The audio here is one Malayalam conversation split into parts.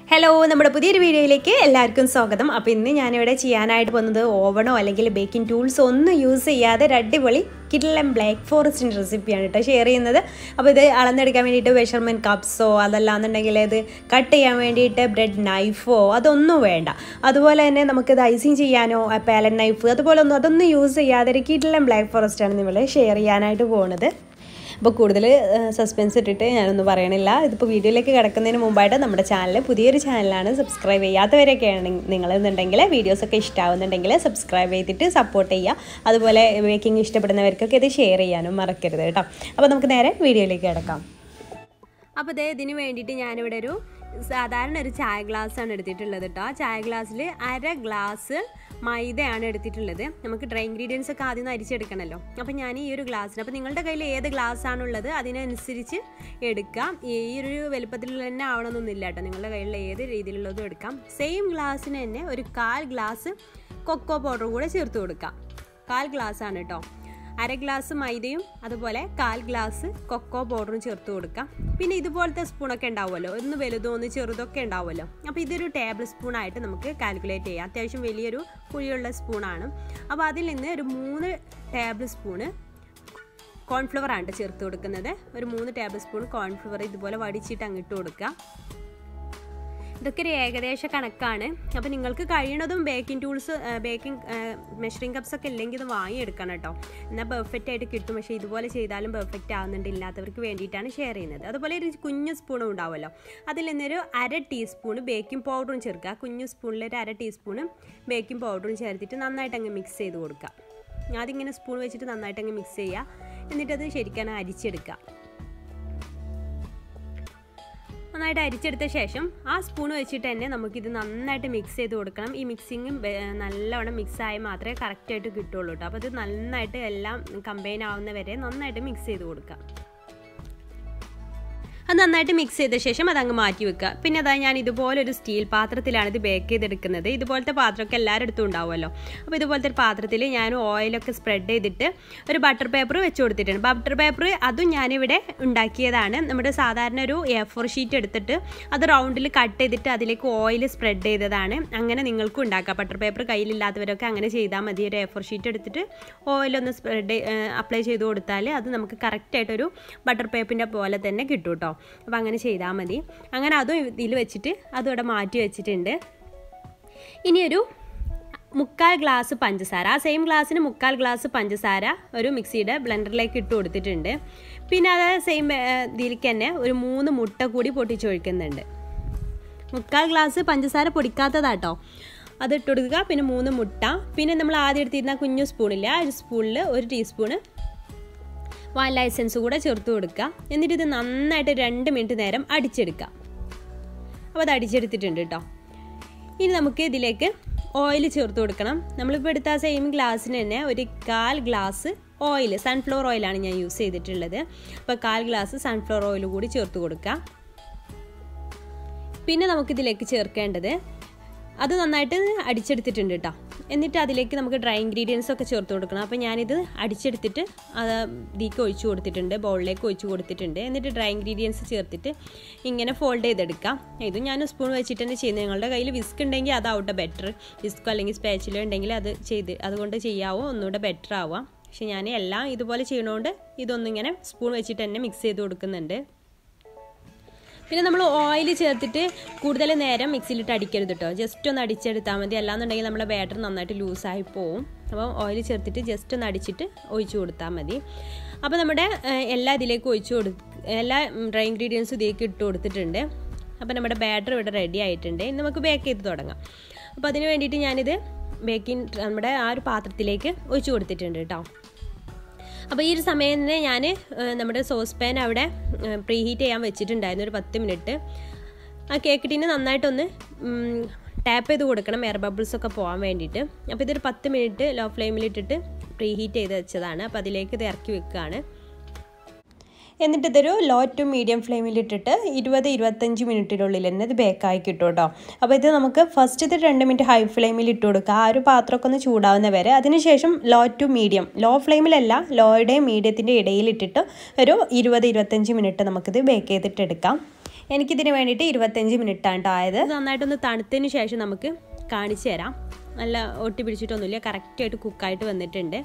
ഹലോ നമ്മുടെ പുതിയൊരു വീഡിയോയിലേക്ക് എല്ലാവർക്കും സ്വാഗതം അപ്പോൾ ഇന്ന് ഞാനിവിടെ ചെയ്യാനായിട്ട് പോകുന്നത് ഓവണോ അല്ലെങ്കിൽ ബേക്കിംഗ് ടൂൾസോ ഒന്നും യൂസ് ചെയ്യാതെ ഒരു അടിപൊളി കിഡ്ലം ബ്ലാക്ക് ഫോറസ്റ്റിൻ്റെ റെസിപ്പിയാണ് കേട്ടോ ഷെയർ ചെയ്യുന്നത് അപ്പോൾ ഇത് അളന്നെടുക്കാൻ വേണ്ടിയിട്ട് മെഷർമെൻറ്റ് കപ്സോ അതല്ലാന്നുണ്ടെങ്കിൽ ഇത് കട്ട് ചെയ്യാൻ വേണ്ടിയിട്ട് ബ്രെഡ് നൈഫോ അതൊന്നും വേണ്ട അതുപോലെ തന്നെ നമുക്കിത് ഐസിങ് ചെയ്യാനോ പാലൻ നൈഫ് അതുപോലെ ഒന്നും അതൊന്നും യൂസ് ചെയ്യാതെ ഒരു കിഡ്ലം ബ്ലാക്ക് ഫോറസ്റ്റാണ് നമ്മൾ ഷെയർ ചെയ്യാനായിട്ട് പോകുന്നത് അപ്പോൾ കൂടുതൽ സസ്പെൻസ് ഇട്ടിട്ട് ഞാനൊന്നും പറയണില്ല ഇതിപ്പോൾ വീഡിയോയിലേക്ക് കിടക്കുന്നതിന് മുമ്പായിട്ട് നമ്മുടെ ചാനൽ പുതിയൊരു ചാനലാണ് സബ്സ്ക്രൈബ് ചെയ്യാത്തവരൊക്കെയാണ് നിങ്ങളെന്നുണ്ടെങ്കിൽ വീഡിയോസൊക്കെ ഇഷ്ടമാവുന്നുണ്ടെങ്കിൽ സബ്സ്ക്രൈബ് ചെയ്തിട്ട് സപ്പോർട്ട് ചെയ്യുക അതുപോലെ ബേക്കിംഗ് ഇഷ്ടപ്പെടുന്നവർക്കൊക്കെ ഇത് ഷെയർ ചെയ്യാനും മറക്കരുത് കേട്ടോ അപ്പോൾ നമുക്ക് നേരെ വീഡിയോയിലേക്ക് കിടക്കാം അപ്പോൾ ഇതേ ഇതിന് വേണ്ടിയിട്ട് ഞാനിവിടെ ഒരു സാധാരണ ഒരു ചായ ഗ്ലാസ്സാണ് എടുത്തിട്ടുള്ളത് കേട്ടോ ആ ചായ ഗ്ലാസ്സിൽ അര ഗ്ലാസ് മൈദയാണ് എടുത്തിട്ടുള്ളത് നമുക്ക് ഡ്രൈ ഇൻഗ്രീഡിയൻസ് ഒക്കെ ആദ്യം അരിച്ചെടുക്കണമല്ലോ അപ്പോൾ ഞാൻ ഈ ഒരു ഗ്ലാസ്സിന് അപ്പോൾ നിങ്ങളുടെ കയ്യിൽ ഏത് ഗ്ലാസ് ആണുള്ളത് അതിനനുസരിച്ച് എടുക്കാം ഈ ഒരു വലുപ്പത്തിൽ തന്നെ ആവണമെന്നൊന്നുമില്ല കേട്ടോ നിങ്ങളുടെ കയ്യിലുള്ള ഏത് രീതിയിലുള്ളതും എടുക്കാം സെയിം ഗ്ലാസ്സിന് തന്നെ ഒരു കാൽ ഗ്ലാസ് കൊക്കോ പൗഡറും കൂടെ ചേർത്ത് കൊടുക്കാം കാൽ ഗ്ലാസ് ആണ് കേട്ടോ അര ഗ്ലാസ് മൈദയും അതുപോലെ കാൽ ഗ്ലാസ് കൊക്കോ പൗഡറും ചേർത്ത് കൊടുക്കാം പിന്നെ ഇതുപോലത്തെ സ്പൂണൊക്കെ ഉണ്ടാവുമല്ലോ ഒന്ന് വലുതോ ഒന്ന് ചെറുതൊക്കെ ഉണ്ടാവുമല്ലോ അപ്പോൾ ഇതൊരു ടേബിൾ സ്പൂണായിട്ട് നമുക്ക് കാൽക്കുലേറ്റ് ചെയ്യാം അത്യാവശ്യം വലിയൊരു കുഴിയുള്ള സ്പൂണാണ് അപ്പോൾ അതിൽ നിന്ന് ഒരു മൂന്ന് ടേബിൾ സ്പൂണ് കോൺഫ്ലവർ ആണ് ചേർത്ത് കൊടുക്കുന്നത് ഒരു മൂന്ന് ടേബിൾ സ്പൂൺ കോൺഫ്ലവർ ഇതുപോലെ വടിച്ചിട്ട് അങ്ങിട്ട് കൊടുക്കുക ഇതൊക്കെ ഒരു ഏകദേശ കണക്കാണ് അപ്പോൾ നിങ്ങൾക്ക് കഴിയണതും baking tools baking measuring cups ഒക്കെ ഇല്ലെങ്കിൽ ഇത് വാങ്ങിയെടുക്കണം കേട്ടോ എന്നാൽ പെർഫെക്റ്റ് ആയിട്ട് കിട്ടും പക്ഷേ ഇതുപോലെ ചെയ്താലും പെർഫെക്റ്റ് ആവുന്നുണ്ട് ഇല്ലാത്തവർക്ക് വേണ്ടിയിട്ടാണ് ഷെയർ ചെയ്യുന്നത് അതുപോലെ ഒരു കുഞ്ഞു സ്പൂണും ഉണ്ടാവുമല്ലോ അതിൽ നിന്നൊരു അര ടീസ്പൂൺ ബേക്കിംഗ് പൗഡറും ചേർക്കുക കുഞ്ഞു സ്പൂണിൽ ഒരു അര ടീസ്പൂൺ ബേക്കിംഗ് പൗഡറും ചേർത്തിട്ട് നന്നായിട്ട് അങ്ങ് മിക്സ് ചെയ്ത് കൊടുക്കുക അതിങ്ങനെ സ്പൂൺ വെച്ചിട്ട് നന്നായിട്ട് അങ്ങ് മിക്സ് ചെയ്യുക എന്നിട്ടത് ശരിക്കും അരിച്ചെടുക്കുക നന്നായിട്ട് അരിച്ചെടുത്ത ശേഷം ആ സ്പൂൺ വെച്ചിട്ട് തന്നെ നമുക്കിത് നന്നായിട്ട് മിക്സ് ചെയ്ത് കൊടുക്കണം ഈ മിക്സിങ് നല്ലവണ്ണം മിക്സ് ആയി മാത്രമേ കറക്റ്റായിട്ട് കിട്ടുള്ളൂ കേട്ടോ അപ്പോൾ അത് നന്നായിട്ട് എല്ലാം കമ്പൈൻ ആവുന്ന വരെ നന്നായിട്ട് മിക്സ് ചെയ്ത് കൊടുക്കാം അത് നന്നായിട്ട് മിക്സ് ചെയ്ത ശേഷം അതങ്ങ് മാറ്റി വെക്കുക പിന്നെ അതാ ഞാൻ ഇതുപോലെ ഒരു സ്റ്റീൽ പാത്രത്തിലാണ് ഇത് ബേക്ക് ചെയ്തെടുക്കുന്നത് ഇതുപോലത്തെ പാത്രമൊക്കെ എല്ലാവരുടെ അടുത്തും ഉണ്ടാവുമല്ലോ അപ്പോൾ ഇതുപോലത്തെ ഒരു പാത്രത്തിൽ ഞാൻ ഓയിലൊക്കെ സ്പ്രെഡ് ചെയ്തിട്ട് ഒരു ബട്ടർ പേപ്പർ വെച്ച് കൊടുത്തിട്ടുണ്ട് ബട്ടർ പേപ്പർ അതും ഞാനിവിടെ ഉണ്ടാക്കിയതാണ് നമ്മുടെ സാധാരണ ഒരു എ ഫോർ ഷീറ്റ് എടുത്തിട്ട് അത് റൗണ്ടിൽ കട്ട് ചെയ്തിട്ട് അതിലേക്ക് ഓയിൽ സ്പ്രെഡ് ചെയ്തതാണ് അങ്ങനെ നിങ്ങൾക്കും ഉണ്ടാക്കാം ബട്ടർ പേപ്പർ കയ്യിലില്ലാത്തവരൊക്കെ അങ്ങനെ ചെയ്താൽ മതി ഒരു എ ഫോർ ഷീറ്റ് എടുത്തിട്ട് ഓയിലൊന്ന് സ്പ്രെഡ് അപ്ലൈ ചെയ്ത് കൊടുത്താൽ അത് നമുക്ക് കറക്റ്റായിട്ടൊരു ബട്ടർ പേപ്പറിൻ്റെ പോലെ തന്നെ കിട്ടും കേട്ടോ അപ്പോൾ അങ്ങനെ ചെയ്താൽ മതി അങ്ങനെ അതും ഇതിൽ വെച്ചിട്ട് അതും ഇവിടെ മാറ്റി വെച്ചിട്ടുണ്ട് ഇനിയൊരു മുക്കാൽ ഗ്ലാസ് പഞ്ചസാര ആ സെയിം ഗ്ലാസ്സിന് മുക്കാൽ ഗ്ലാസ് പഞ്ചസാര ഒരു മിക്സിയുടെ ബ്ലെൻഡറിലേക്ക് ഇട്ട് കൊടുത്തിട്ടുണ്ട് പിന്നെ അത് സെയിം ഇതിലേക്ക് തന്നെ ഒരു മൂന്ന് മുട്ട കൂടി പൊട്ടിച്ചൊഴിക്കുന്നുണ്ട് മുക്കാൽ ഗ്ലാസ് പഞ്ചസാര പൊടിക്കാത്തതാട്ടോ അത് ഇട്ട് കൊടുക്കുക പിന്നെ മൂന്ന് മുട്ട പിന്നെ നമ്മൾ ആദ്യം എടുത്തിരുന്ന കുഞ്ഞു സ്പൂണില്ല ആ ഒരു സ്പൂണിൽ ഒരു ടീസ്പൂണ് വാനില എസൻസ് കൂടെ ചേർത്ത് കൊടുക്കുക എന്നിട്ട് ഇത് നന്നായിട്ട് രണ്ട് മിനിറ്റ് നേരം അടിച്ചെടുക്കുക അപ്പോൾ അത് അടിച്ചെടുത്തിട്ടുണ്ട് കേട്ടോ ഇനി നമുക്ക് ഇതിലേക്ക് ഓയിൽ ചേർത്ത് കൊടുക്കണം നമ്മളിപ്പോൾ എടുത്ത ആ സെയിം ഗ്ലാസ്സിന് തന്നെ ഒരു കാൽ ഗ്ലാസ് ഓയിൽ സൺഫ്ലവർ ഓയിലാണ് ഞാൻ യൂസ് ചെയ്തിട്ടുള്ളത് അപ്പോൾ കാൽ ഗ്ലാസ് സൺഫ്ലവർ ഓയിൽ കൂടി ചേർത്ത് കൊടുക്കുക പിന്നെ നമുക്കിതിലേക്ക് ചേർക്കേണ്ടത് അത് നന്നായിട്ട് അടിച്ചെടുത്തിട്ടുണ്ട് കേട്ടോ എന്നിട്ട് അതിലേക്ക് നമുക്ക് ഡ്രൈ ഇൻഗ്രീഡിയൻസ് ഒക്കെ ചേർത്ത് കൊടുക്കണം അപ്പോൾ ഞാനിത് അടിച്ചെടുത്തിട്ട് അത് ഇതിലേക്ക് ഒഴിച്ചു കൊടുത്തിട്ടുണ്ട് ബൗളിലേക്ക് ഒഴിച്ചു കൊടുത്തിട്ടുണ്ട് എന്നിട്ട് ഡ്രൈ ഇൻഗ്രീഡിയൻസ് ചേർത്തിട്ട് ഇങ്ങനെ ഫോൾഡ് ചെയ്തെടുക്കാം ഇതും ഞാൻ സ്പൂൺ വെച്ചിട്ട് തന്നെ ചെയ്യുന്നത് നിങ്ങളുടെ കയ്യിൽ വിസ്ക് ഉണ്ടെങ്കിൽ അതാവട്ടെ ബെറ്റർ വിസ്കോ അല്ലെങ്കിൽ സ്പാച്ചിലോ ഉണ്ടെങ്കിൽ അത് ചെയ്ത് അതുകൊണ്ട് ചെയ്യാവോ ഒന്നുകൂടെ ബെറ്റർ ആവാം പക്ഷെ ഞാൻ എല്ലാം ഇതുപോലെ ചെയ്യണോണ്ട് ഇതൊന്നിങ്ങനെ സ്പൂൺ വെച്ചിട്ട് തന്നെ മിക്സ് ചെയ്ത് കൊടുക്കുന്നുണ്ട് പിന്നെ നമ്മൾ ഓയിൽ ചേർത്തിട്ട് കൂടുതൽ നേരം മിക്സിയിലിട്ട് അടിക്കരുത് കേട്ടോ ജസ്റ്റ് ഒന്ന് അടിച്ചെടുത്താൽ മതി അല്ലാന്നുണ്ടെങ്കിൽ നമ്മുടെ ബാറ്റർ നന്നായിട്ട് ലൂസായി പോവും അപ്പോൾ ഓയിൽ ചേർത്തിട്ട് ജസ്റ്റ് ഒന്ന് അടിച്ചിട്ട് ഒഴിച്ചു കൊടുത്താൽ മതി അപ്പോൾ നമ്മുടെ എല്ലാ ഇതിലേക്ക് ഒഴിച്ചു കൊടു എല്ലാ ഡ്രൈ ഇൻഗ്രീഡിയൻസും ഇതിലേക്ക് ഇട്ട് കൊടുത്തിട്ടുണ്ട് അപ്പോൾ നമ്മുടെ ബാറ്റർ ഇവിടെ റെഡി ആയിട്ടുണ്ട് ഇനി നമുക്ക് ബേക്ക് ചെയ്ത് തുടങ്ങാം അപ്പോൾ അതിന് വേണ്ടിയിട്ട് ഞാനിത് ബേക്കിംഗ് നമ്മുടെ ആ ഒരു പാത്രത്തിലേക്ക് ഒഴിച്ചു കൊടുത്തിട്ടുണ്ട് കേട്ടോ അപ്പോൾ ഈ ഒരു സമയം തന്നെ ഞാൻ നമ്മുടെ സോസ് പാൻ അവിടെ പ്രീ ഹീറ്റ് ചെയ്യാൻ വെച്ചിട്ടുണ്ടായിരുന്നു ഒരു പത്ത് മിനിറ്റ് ആ കേക്ക് ടീന് നന്നായിട്ടൊന്ന് ടാപ്പ് ചെയ്ത് കൊടുക്കണം എയർ ബബിൾസ് ഒക്കെ പോകാൻ വേണ്ടിയിട്ട് അപ്പോൾ ഇതൊരു പത്ത് മിനിറ്റ് ലോ ഫ്ലെയിമിലിട്ടിട്ട് പ്രീ ഹീറ്റ് ചെയ്ത് വെച്ചതാണ് അപ്പോൾ അതിലേക്ക് ഇത് ഇറക്കി വെക്കുകയാണ് എന്നിട്ട് ഇതൊരു ലോ ടു മീഡിയം ഫ്ലെയിമിലിട്ടിട്ട് ഇരുപത് ഇരുപത്തഞ്ച് മിനിറ്റിനുള്ളിൽ തന്നെ ഇത് ബേക്കായി കിട്ടും കേട്ടോ അപ്പോൾ ഇത് നമുക്ക് ഫസ്റ്റത്തെ രണ്ട് മിനിറ്റ് ഹൈ ഫ്ലെയിമിൽ ഇട്ട് കൊടുക്കുക ആ ഒരു പാത്രമൊക്കെ ഒന്ന് ചൂടാവുന്ന വരെ അതിനുശേഷം ലോ ടു മീഡിയം ലോ ഫ്ലെയിമിലല്ല ലോയുടെയും മീഡിയത്തിൻ്റെ ഇടയിലിട്ടിട്ട് ഒരു ഇരുപത് ഇരുപത്തഞ്ച് മിനിറ്റ് നമുക്കിത് ബേക്ക് ചെയ്തിട്ട് എടുക്കാം എനിക്കിതിന് വേണ്ടിയിട്ട് ഇരുപത്തഞ്ച് മിനിറ്റാണ് കേട്ടോ ആയത് നന്നായിട്ടൊന്ന് തണുത്തതിന് ശേഷം നമുക്ക് കാണിച്ചു തരാം നല്ല ഒട്ടി പിടിച്ചിട്ടൊന്നുമില്ല കറക്റ്റായിട്ട് കുക്കായിട്ട് വന്നിട്ടുണ്ട്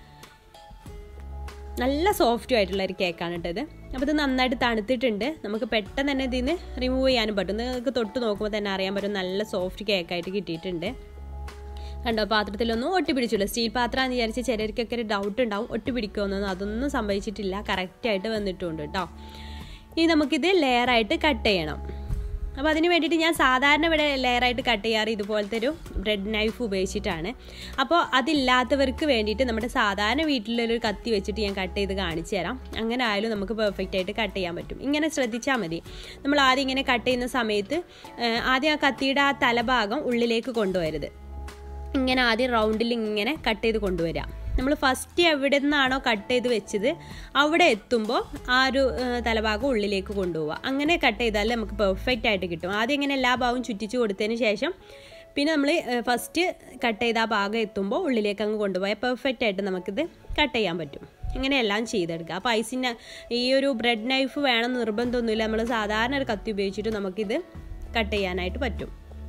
നല്ല സോഫ്റ്റും ആയിട്ടുള്ള ഒരു കേക്കാണ് കേട്ടോ ഇത് അപ്പോൾ ഇത് നന്നായിട്ട് തണുത്തിട്ടുണ്ട് നമുക്ക് പെട്ടെന്ന് തന്നെ ഇതിൽ നിന്ന് റിമൂവ് ചെയ്യാനും പറ്റും നിങ്ങൾക്ക് തൊട്ട് നോക്കുമ്പോൾ തന്നെ അറിയാൻ പറ്റും നല്ല സോഫ്റ്റ് കേക്കായിട്ട് കിട്ടിയിട്ടുണ്ട് കണ്ടോ പാത്രത്തിലൊന്നും ഒട്ടി പിടിച്ചില്ല സ്റ്റീൽ പാത്രമാണെന്ന് വിചാരിച്ച് ചിലർക്കൊക്കെ ഒരു ഡൗട്ട് ഉണ്ടാവും ഒട്ടി പിടിക്കുമെന്നൊന്നും അതൊന്നും സംഭവിച്ചിട്ടില്ല കറക്റ്റായിട്ട് വന്നിട്ടുണ്ട് കേട്ടോ ഇനി നമുക്കിത് ലെയറായിട്ട് കട്ട് ചെയ്യണം അപ്പോൾ അതിന് വേണ്ടിയിട്ട് ഞാൻ സാധാരണ ഇവിടെ ലെയറായിട്ട് കട്ട് ചെയ്യാറ് ഇതുപോലത്തെ ഒരു ബ്രെഡ് നൈഫ് ഉപയോഗിച്ചിട്ടാണ് അപ്പോൾ അതില്ലാത്തവർക്ക് വേണ്ടിയിട്ട് നമ്മുടെ സാധാരണ വീട്ടിലൊരു കത്തി വെച്ചിട്ട് ഞാൻ കട്ട് ചെയ്ത് കാണിച്ചു തരാം അങ്ങനെ ആയാലും നമുക്ക് പെർഫെക്റ്റ് ആയിട്ട് കട്ട് ചെയ്യാൻ പറ്റും ഇങ്ങനെ ശ്രദ്ധിച്ചാൽ മതി നമ്മൾ ആദ്യം ഇങ്ങനെ കട്ട് ചെയ്യുന്ന സമയത്ത് ആദ്യം ആ കത്തിയുടെ ആ തലഭാഗം ഉള്ളിലേക്ക് കൊണ്ടുവരരുത് ഇങ്ങനെ ആദ്യം റൗണ്ടിൽ ഇങ്ങനെ കട്ട് ചെയ്ത് കൊണ്ടുവരിക നമ്മൾ ഫസ്റ്റ് എവിടെ നിന്നാണോ കട്ട് ചെയ്ത് വെച്ചത് അവിടെ എത്തുമ്പോൾ ആ ഒരു തലഭാഗം ഉള്ളിലേക്ക് കൊണ്ടുപോവുക അങ്ങനെ കട്ട് ചെയ്താൽ നമുക്ക് പെർഫെക്റ്റ് ആയിട്ട് കിട്ടും ആദ്യം ഇങ്ങനെ എല്ലാ ഭാഗവും ചുറ്റിച്ച് കൊടുത്തതിന് ശേഷം പിന്നെ നമ്മൾ ഫസ്റ്റ് കട്ട് ചെയ്ത ആ ഭാഗം എത്തുമ്പോൾ ഉള്ളിലേക്ക് അങ്ങ് കൊണ്ടുപോയാൽ പെർഫെക്റ്റ് ആയിട്ട് നമുക്കിത് കട്ട് ചെയ്യാൻ പറ്റും ഇങ്ങനെയെല്ലാം ചെയ്തെടുക്കുക അപ്പോൾ ഐസിന് ഈ ഒരു ബ്രെഡ് നൈഫ് വേണം നിർബന്ധമൊന്നുമില്ല നമ്മൾ സാധാരണ ഒരു കത്തി ഉപയോഗിച്ചിട്ട് നമുക്കിത് കട്ട് ചെയ്യാനായിട്ട് പറ്റും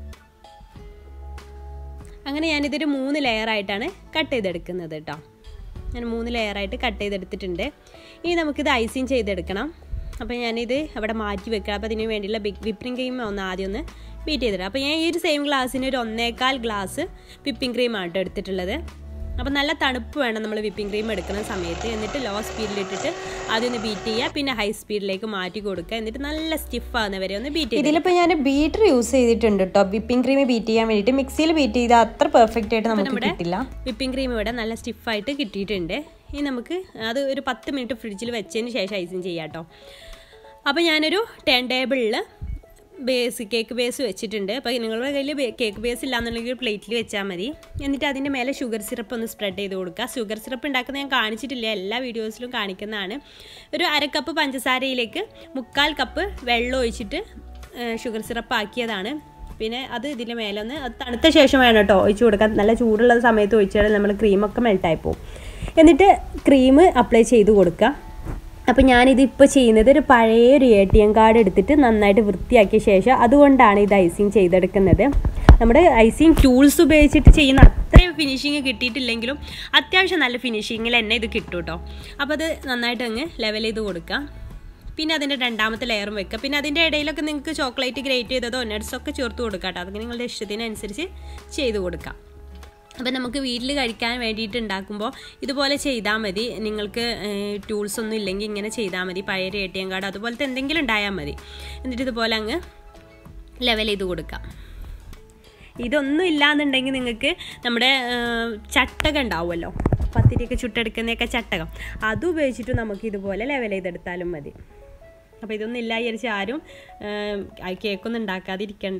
അങ്ങനെ ഞാനിതൊരു മൂന്ന് ലെയറായിട്ടാണ് കട്ട് ചെയ്തെടുക്കുന്നത് കേട്ടോ ഞാൻ മൂന്ന് ലെയറായിട്ട് കട്ട് ചെയ്തെടുത്തിട്ടുണ്ട് ഇനി നമുക്കിത് ഐസിങ് ചെയ്തെടുക്കണം അപ്പോൾ ഞാനിത് അവിടെ മാറ്റി വെക്കുക അപ്പോൾ അതിന് വേണ്ടിയുള്ള വിപ്പിംഗ് ക്രീം ഒന്ന് ആദ്യം ഒന്ന് ബീറ്റ് ചെയ്തിടാം അപ്പോൾ ഞാൻ ഈ ഒരു സെയിം ഗ്ലാസ്സിന് ഒരു ഒന്നേകാൽ ഗ്ലാസ് വിപ്പിംഗ് ക്രീമാണ് കേട്ടോ എടുത്തിട്ടുള്ളത് അപ്പോൾ നല്ല തണുപ്പ് വേണം നമ്മൾ വിപ്പിംഗ് ക്രീം എടുക്കുന്ന സമയത്ത് എന്നിട്ട് ലോ സ്പീഡിലിട്ടിട്ട് ആദ്യം ഒന്ന് ബീറ്റ് ചെയ്യുക പിന്നെ ഹൈ സ്പീഡിലേക്ക് മാറ്റി കൊടുക്കുക എന്നിട്ട് നല്ല സ്റ്റിഫ് ആകുന്ന വരെ ഒന്ന് ബീറ്റ് ചെയ്യുക ഇതിലിപ്പോൾ ഞാൻ ബീറ്റർ യൂസ് ചെയ്തിട്ടുണ്ട് കേട്ടോ വിപ്പിംഗ് ക്രീം ബീറ്റ് ചെയ്യാൻ വേണ്ടിയിട്ട് മിക്സിയിൽ ബീറ്റ് ചെയ്താൽ അത്ര പെർഫെക്റ്റ് ആയിട്ട് നമുക്ക് കിട്ടില്ല വിപ്പിംഗ് ക്രീം ഇവിടെ നല്ല സ്റ്റിഫായിട്ട് കിട്ടിയിട്ടുണ്ട് ഇനി നമുക്ക് അത് ഒരു പത്ത് മിനിറ്റ് ഫ്രിഡ്ജിൽ വെച്ചതിന് ശേഷം ഐസിങ് ചെയ്യാം കേട്ടോ അപ്പോൾ ഞാനൊരു ടെൻ ടേബിളിൽ ബേസ് കേക്ക് ബേസ് വെച്ചിട്ടുണ്ട് അപ്പോൾ നിങ്ങളുടെ കയ്യിൽ കേക്ക് ബേസ് ഇല്ലാന്നുണ്ടെങ്കിൽ പ്ലേറ്റിൽ വെച്ചാൽ മതി എന്നിട്ട് അതിൻ്റെ മേലെ ഷുഗർ സിറപ്പ് ഒന്ന് സ്പ്രെഡ് ചെയ്ത് കൊടുക്കുക ഷുഗർ സിറപ്പ് ഉണ്ടാക്കുന്നത് ഞാൻ കാണിച്ചിട്ടില്ല എല്ലാ വീഡിയോസിലും കാണിക്കുന്നതാണ് ഒരു അര കപ്പ് പഞ്ചസാരയിലേക്ക് മുക്കാൽ കപ്പ് വെള്ളം ഒഴിച്ചിട്ട് ഷുഗർ സിറപ്പ് ആക്കിയതാണ് പിന്നെ അത് ഇതിൻ്റെ മേലെ ഒന്ന് അത് തണുത്ത ശേഷം വേണം കേട്ടോ ഒഴിച്ച് കൊടുക്കാൻ നല്ല ചൂടുള്ള സമയത്ത് ഒഴിച്ചാൽ നമ്മൾ ക്രീമൊക്കെ മെൽട്ടായി പോകും എന്നിട്ട് ക്രീം അപ്ലൈ ചെയ്ത് കൊടുക്കുക അപ്പോൾ ഞാനിത് ഇപ്പോൾ ചെയ്യുന്നത് ഒരു പഴയ ഒരു എ ടി എം കാർഡ് എടുത്തിട്ട് നന്നായിട്ട് വൃത്തിയാക്കിയ ശേഷം അതുകൊണ്ടാണ് ഇത് ഐസിങ് ചെയ്തെടുക്കുന്നത് നമ്മുടെ ഐസിങ് ടൂൾസ് ഉപയോഗിച്ചിട്ട് ചെയ്യുന്ന അത്രയും ഫിനിഷിങ് കിട്ടിയിട്ടില്ലെങ്കിലും അത്യാവശ്യം നല്ല ഫിനിഷിങ്ങിൽ തന്നെ ഇത് കിട്ടും കേട്ടോ അപ്പോൾ അത് നന്നായിട്ട് അങ്ങ് ലെവൽ ചെയ്ത് കൊടുക്കാം പിന്നെ അതിൻ്റെ രണ്ടാമത്തെ ലെയറും വെക്കുക പിന്നെ അതിൻ്റെ ഇടയിലൊക്കെ നിങ്ങൾക്ക് ചോക്ലേറ്റ് ഗ്രേറ്റ് ചെയ്തതോ നട്ട്സൊക്കെ ചേർത്ത് കൊടുക്കാം കേട്ടോ അതൊക്കെ നിങ്ങളുടെ ഇഷ്ടത്തിനനുസരിച്ച് ചെയ്ത് കൊടുക്കാം അപ്പം നമുക്ക് വീട്ടിൽ കഴിക്കാൻ വേണ്ടിയിട്ട് ഉണ്ടാക്കുമ്പോൾ ഇതുപോലെ ചെയ്താൽ മതി നിങ്ങൾക്ക് ടൂൾസ് ഒന്നും ഇല്ലെങ്കിൽ ഇങ്ങനെ ചെയ്താൽ മതി പഴയ എ ടി എം കാർഡ് അതുപോലത്തെ എന്തെങ്കിലും ഉണ്ടായാൽ മതി എന്നിട്ട് ഇതുപോലെ അങ്ങ് ലെവൽ ചെയ്ത് കൊടുക്കാം ഇതൊന്നും ഇല്ലാന്നുണ്ടെങ്കിൽ നിങ്ങൾക്ക് നമ്മുടെ ചട്ടകം ഉണ്ടാവുമല്ലോ പത്തിരിയൊക്കെ ചുട്ടെടുക്കുന്നതൊക്കെ ചട്ടകം അത് ഉപയോഗിച്ചിട്ട് നമുക്ക് ഇതുപോലെ ലെവൽ ചെയ്തെടുത്താലും മതി അപ്പോൾ ഇതൊന്നും ഇല്ല വിചാരിച്ച് ആരും കേക്കൊന്നും ഉണ്ടാക്കാതിരിക്കണ്ട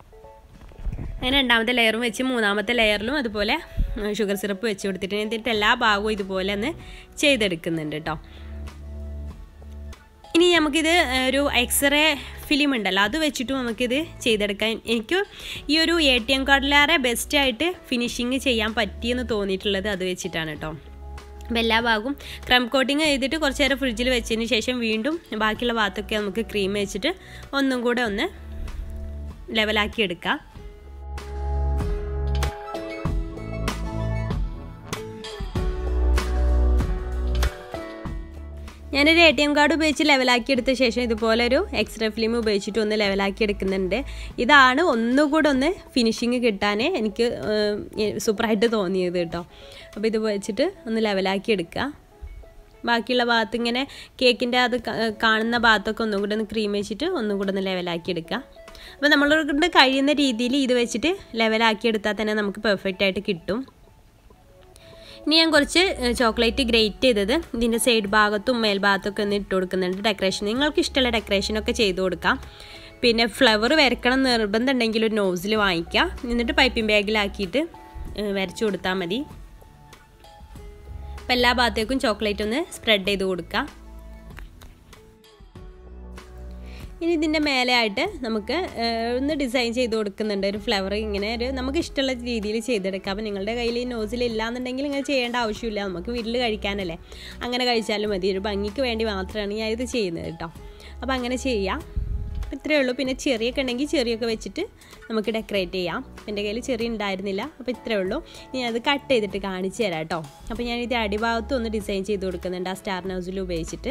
അങ്ങനെ രണ്ടാമത്തെ ലെയറും വെച്ച് മൂന്നാമത്തെ ലെയറിലും അതുപോലെ ഷുഗർ സിറപ്പ് വെച്ച് കൊടുത്തിട്ട് എന്നിട്ട് എല്ലാ ഭാഗവും ഇതുപോലെ ഒന്ന് ചെയ്തെടുക്കുന്നുണ്ട് കേട്ടോ ഇനി നമുക്കിത് ഒരു എക്സ്റേ ഫിലിം ഉണ്ടല്ലോ അത് വെച്ചിട്ട് നമുക്കിത് ചെയ്തെടുക്കാൻ എനിക്ക് ഈ ഒരു എ ടി എം കാർഡിലേറെ ബെസ്റ്റായിട്ട് ഫിനിഷിങ് ചെയ്യാൻ പറ്റിയെന്ന് തോന്നിയിട്ടുള്ളത് അത് വെച്ചിട്ടാണ് കേട്ടോ അപ്പോൾ എല്ലാ ഭാഗവും ക്രം കോട്ടിങ് ചെയ്തിട്ട് കുറച്ച് നേരം ഫ്രിഡ്ജിൽ വെച്ചതിന് ശേഷം വീണ്ടും ബാക്കിയുള്ള ഭാഗത്തൊക്കെ നമുക്ക് ക്രീം വെച്ചിട്ട് ഒന്നും കൂടെ ഒന്ന് ലെവലാക്കി എടുക്കാം ഞാനൊരു എ ടി എം കാർഡ് ഉപയോഗിച്ച് ലെവലാക്കി എടുത്ത ശേഷം ഇതുപോലെ ഒരു എക്സ്റേ ഫിലിം ഉപയോഗിച്ചിട്ട് ഒന്ന് ലെവലാക്കി എടുക്കുന്നുണ്ട് ഇതാണ് ഒന്നുകൂടെ ഒന്ന് ഫിനിഷിങ് കിട്ടാൻ എനിക്ക് സൂപ്പറായിട്ട് തോന്നിയത് കേട്ടോ അപ്പോൾ ഇത് വെച്ചിട്ട് ഒന്ന് ലെവലാക്കി എടുക്കുക ബാക്കിയുള്ള ഭാഗത്ത് ഇങ്ങനെ കേക്കിൻ്റെ അത് കാണുന്ന ഭാഗത്തൊക്കെ ഒന്നും കൂടെ ഒന്ന് ക്രീം വെച്ചിട്ട് ഒന്നും കൂടെ ഒന്ന് ലെവലാക്കി എടുക്കുക അപ്പോൾ നമ്മളോട് കഴിയുന്ന രീതിയിൽ ഇത് വെച്ചിട്ട് ലെവലാക്കി എടുത്താൽ തന്നെ നമുക്ക് പെർഫെക്റ്റ് ആയിട്ട് കിട്ടും ഇനി ഞാൻ കുറച്ച് ചോക്ലേറ്റ് ഗ്രേറ്റ് ചെയ്തത് ഇതിൻ്റെ സൈഡ് ഭാഗത്തും മേൽഭാഗത്തൊക്കെ ഒന്ന് ഇട്ട് കൊടുക്കുന്നുണ്ട് ഡെക്കറേഷൻ നിങ്ങൾക്ക് ഇഷ്ടമുള്ള ഡെക്കറേഷനൊക്കെ ചെയ്ത് കൊടുക്കാം പിന്നെ ഫ്ലവർ വരക്കണം നിർബന്ധം ഉണ്ടെങ്കിൽ ഒരു നോസിൽ വാങ്ങിക്കാം എന്നിട്ട് പൈപ്പിംഗ് ബാഗിലാക്കിയിട്ട് വരച്ചു കൊടുത്താൽ മതി അപ്പം എല്ലാ ഭാഗത്തേക്കും ചോക്ലേറ്റ് ഒന്ന് സ്പ്രെഡ് ചെയ്ത് കൊടുക്കുക ഇനി ഇതിൻ്റെ മേലെയായിട്ട് നമുക്ക് ഒന്ന് ഡിസൈൻ ചെയ്ത് കൊടുക്കുന്നുണ്ട് ഒരു ഫ്ലവർ ഇങ്ങനെ ഒരു നമുക്ക് ഇഷ്ടമുള്ള രീതിയിൽ ചെയ്തെടുക്കാം അപ്പോൾ നിങ്ങളുടെ കയ്യിൽ ഈ നോസിൽ ഇല്ലാന്നുണ്ടെങ്കിൽ ഇങ്ങനെ ചെയ്യേണ്ട ആവശ്യമില്ല നമുക്ക് വീട്ടിൽ കഴിക്കാനല്ലേ അങ്ങനെ കഴിച്ചാലും മതി ഒരു ഭംഗിക്ക് വേണ്ടി മാത്രമാണ് ഞാൻ ഇത് ചെയ്യുന്നത് കേട്ടോ അപ്പോൾ അങ്ങനെ ചെയ്യാം ഇത്രയേ ഉള്ളൂ പിന്നെ ചെറിയൊക്കെ ഉണ്ടെങ്കിൽ ചെറിയൊക്കെ വെച്ചിട്ട് നമുക്ക് ഡെക്കറേറ്റ് ചെയ്യാം എൻ്റെ കയ്യിൽ ചെറിയ ഉണ്ടായിരുന്നില്ല അപ്പോൾ ഇത്രയേ ഉള്ളൂ ഇനി അത് കട്ട് ചെയ്തിട്ട് കാണിച്ചു തരാം കേട്ടോ അപ്പോൾ ഞാനിത് അടിഭാഗത്തും ഒന്ന് ഡിസൈൻ ചെയ്ത് കൊടുക്കുന്നുണ്ട് ആ സ്റ്റാർ നൗസിൽ ഉപയോഗിച്ചിട്ട്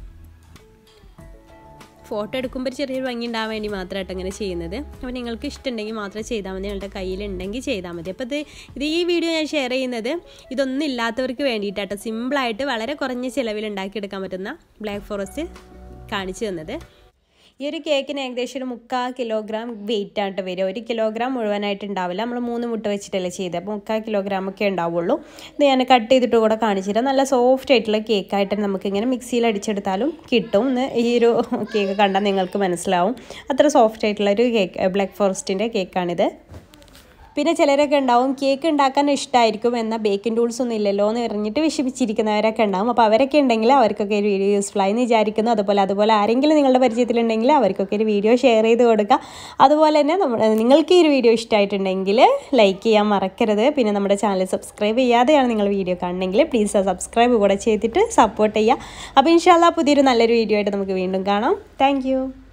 ഫോട്ടോ എടുക്കുമ്പോൾ ചെറിയൊരു ഭംഗി ഉണ്ടാകാൻ വേണ്ടി മാത്രമായിട്ട് അങ്ങനെ ചെയ്യുന്നത് അപ്പോൾ നിങ്ങൾക്ക് ഇഷ്ടമുണ്ടെങ്കിൽ മാത്രം ചെയ്താൽ മതി നിങ്ങളുടെ കയ്യിലുണ്ടെങ്കിൽ ചെയ്താൽ മതി അപ്പോൾ ഇത് ഇത് ഈ വീഡിയോ ഞാൻ ഷെയർ ചെയ്യുന്നത് ഇതൊന്നും ഇല്ലാത്തവർക്ക് വേണ്ടിയിട്ടാട്ടോ സിമ്പിളായിട്ട് വളരെ കുറഞ്ഞ ചിലവിൽ ഉണ്ടാക്കിയെടുക്കാൻ പറ്റുന്ന ബ്ലാക്ക് ഫോറസ്റ്റ് കാണിച്ചു തന്നത് ഈ ഒരു കേക്കിന് ഏകദേശം ഒരു മുക്കാൽ കിലോഗ്രാം വെയിറ്റ് ആയിട്ട് വരിക ഒരു കിലോഗ്രാം മുഴുവനായിട്ട് ഉണ്ടാവില്ല നമ്മൾ മൂന്ന് മുട്ട വെച്ചിട്ടല്ലേ ചെയ്തത് അപ്പോൾ മുക്കാൽ കിലോഗ്രാം ഒക്കെ ഉണ്ടാവുള്ളൂ ഇത് ഞാൻ കട്ട് ചെയ്തിട്ട് കൂടെ കാണിച്ചു തരാം നല്ല സോഫ്റ്റ് ആയിട്ടുള്ള കേക്കായിട്ട് നമുക്കിങ്ങനെ മിക്സിയിൽ അടിച്ചെടുത്താലും കിട്ടും എന്ന് ഈ ഒരു കേക്ക് കണ്ടാൽ നിങ്ങൾക്ക് മനസ്സിലാവും അത്ര സോഫ്റ്റ് ആയിട്ടുള്ള ഒരു കേക്ക് ബ്ലാക്ക് ഫോറസ്റ്റിൻ്റെ കേക്കാണിത് പിന്നെ ചിലരൊക്കെ ഉണ്ടാവും കേക്ക് ഉണ്ടാക്കാൻ ഇഷ്ടമായിരിക്കും എന്നാൽ ബേക്കിംഗ് ടൂൾസ് ഒന്നും ഇല്ലല്ലോ എന്ന് എറിഞ്ഞിട്ട് വിഷമിച്ചിരിക്കുന്നവരൊക്കെ ഉണ്ടാവും അപ്പോൾ അവരൊക്കെ ഉണ്ടെങ്കിൽ അവർക്കൊക്കെ ഒരു വീഡിയോ യൂസ്ഫുൾ ആയി എന്ന് വിചാരിക്കുന്നു അതുപോലെ അതുപോലെ ആരെങ്കിലും നിങ്ങളുടെ പരിചയത്തിലുണ്ടെങ്കിൽ അവർക്കൊക്കെ ഒരു വീഡിയോ ഷെയർ ചെയ്ത് കൊടുക്കുക അതുപോലെ തന്നെ നമ്മൾ നിങ്ങൾക്ക് ഈ ഒരു വീഡിയോ ഇഷ്ടമായിട്ടുണ്ടെങ്കിൽ ലൈക്ക് ചെയ്യാൻ മറക്കരുത് പിന്നെ നമ്മുടെ ചാനൽ സബ്സ്ക്രൈബ് ചെയ്യാതെയാണ് നിങ്ങൾ വീഡിയോ കാണണമെങ്കിൽ പ്ലീസ് സബ്സ്ക്രൈബ് കൂടെ ചെയ്തിട്ട് സപ്പോർട്ട് ചെയ്യുക അപ്പോൾ ഇൻഷാല്ല പുതിയൊരു നല്ലൊരു വീഡിയോ ആയിട്ട് നമുക്ക് വീണ്ടും കാണാം താങ്ക്